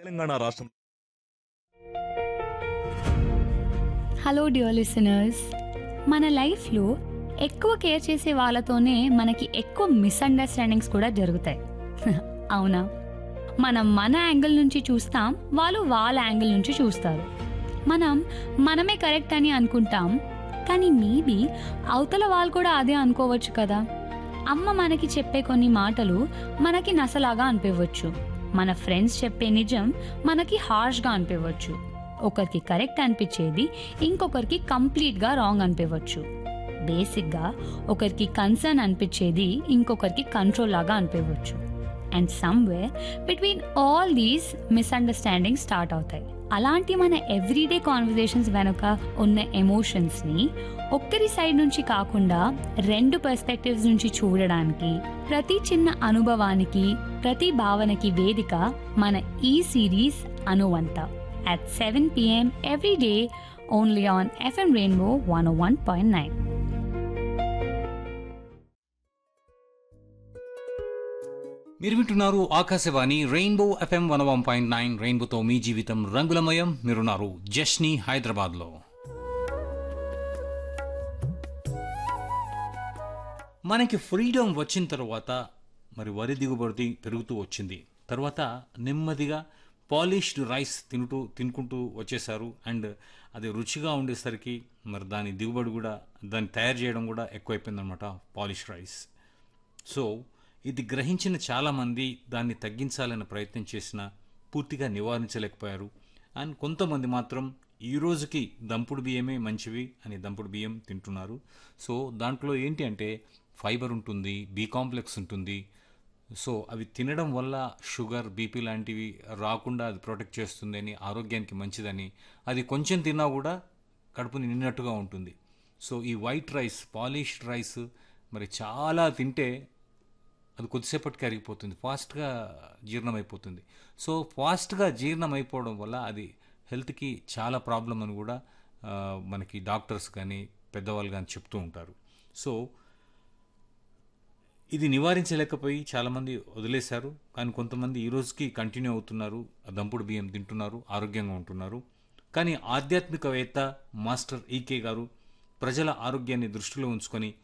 తెలంగాణ రాష్ట్రం hello dear listeners మన లైఫ్లో ఎక్కువ కేర్ చేసే వాళ్ళతోనే మనకి ఎక్కువ మిస్అండర్స్టాండింగ్స్ కూడా జరుగుతాయి అవునా మనం మన యాంగిల్ నుంచి చూస్తాం వాళ్ళు వాళ్ళ యాంగిల్ నుంచి చూస్తారు మనం మనమే కరెక్ట్ అని అనుకుంటాం కానీ మేబీ అవతల వాళ్ళు కూడా అదే అనుకోవచ్చు కదా అమ్మ మనకి చెప్పే కొన్ని మాటలు మనకి నసలాగా అనిపించవచ్చు మన ఫ్రెండ్స్ చెప్పే నిజం మనకి హార్ష్గా అనిపించవచ్చు ఒకరికి కరెక్ట్ అనిపించేది ఇంకొకరికి కంప్లీట్గా రాంగ్ అనిపించవచ్చు బేసిక్గా ఒకరికి కన్సర్న్ అనిపించేది ఇంకొకరికి కంట్రోల్ లాగా అనిపించవచ్చు and somewhere between all these misunderstanding start అవుతాయి అలాంటి మన ఎవ్రీడే కాన్వర్జేషన్స్ వెనుక ఉన్న ఎమోషన్స్ని ఒక్కరి సైడ్ నుంచి కాకుండా రెండు పర్స్పెక్టివ్స్ నుంచి చూడడానికి ప్రతి చిన్న అనుభవానికి ప్రతి భావనకి వేదిక మన ఈ సిరీస్ అనువంత at 7 p.m. every day only on FM Rainbow 101.9. మీరు వింటున్నారు Akashvani rainbow FM one one point nine రెయిన్బోతో మీ జీవితం రంగులమయం మీరున్నారు జష్ని హైదరాబాద్లో మనకి ఫ్రీడమ్ వచ్చిన తర్వాత మరి వరి దిగుబడి పెరుగుతూ వచ్చింది తర్వాత నెమ్మదిగా పాలిష్డ్ రైస్ తింటూ తినుకుంటూ వచ్చేసారు అండ్ అది రుచిగా ఉండేసరికి మరి దాని దిగుబడి కూడా దాన్ని తయారు చేయడం కూడా ఎక్కువైపోయిందనమాట పాలిష్ రైస్ సో ఇది గ్రహించిన చాలామంది దాన్ని తగ్గించాలని ప్రయత్నం చేసినా పూర్తిగా నివారించలేకపోయారు అండ్ కొంతమంది మాత్రం ఈ రోజుకి దంపుడు బియ్యమే మంచివి అని దంపుడు బియ్యం తింటున్నారు సో దాంట్లో ఏంటి అంటే ఫైబర్ ఉంటుంది బి కాంప్లెక్స్ ఉంటుంది సో అవి తినడం వల్ల షుగర్ బీపీ లాంటివి రాకుండా అది ప్రొటెక్ట్ చేస్తుంది అని ఆరోగ్యానికి మంచిదని అది కొంచెం తిన్నా కూడా కడుపు నిండినట్టుగా ఉంటుంది సో ఈ వైట్ రైస్ పాలిష్డ్ రైస్ మరి చాలా తింటే అది కొద్దిసేపటికి అరిగిపోతుంది ఫాస్ట్గా జీర్ణమైపోతుంది సో ఫాస్ట్గా జీర్ణం అయిపోవడం వల్ల అది హెల్త్కి చాలా ప్రాబ్లం అని కూడా ఆ, మనకి డాక్టర్స్ కానీ పెద్దవాళ్ళు కానీ చెప్తూ ఉంటారు సో ఇది నివారించలేకపోయి చాలామంది వదిలేశారు కానీ కొంతమంది ఈ రోజుకి కంటిన్యూ అవుతున్నారు ఆ దంపుడు బియ్యం తింటున్నారు ఆరోగ్యంగా ఉంటున్నారు కానీ ఆధ్యాత్మికవేత్త మాస్టర్ ఈకే గారు ప్రజల ఆరోగ్యాన్ని దృష్టిలో ఉంచుకొని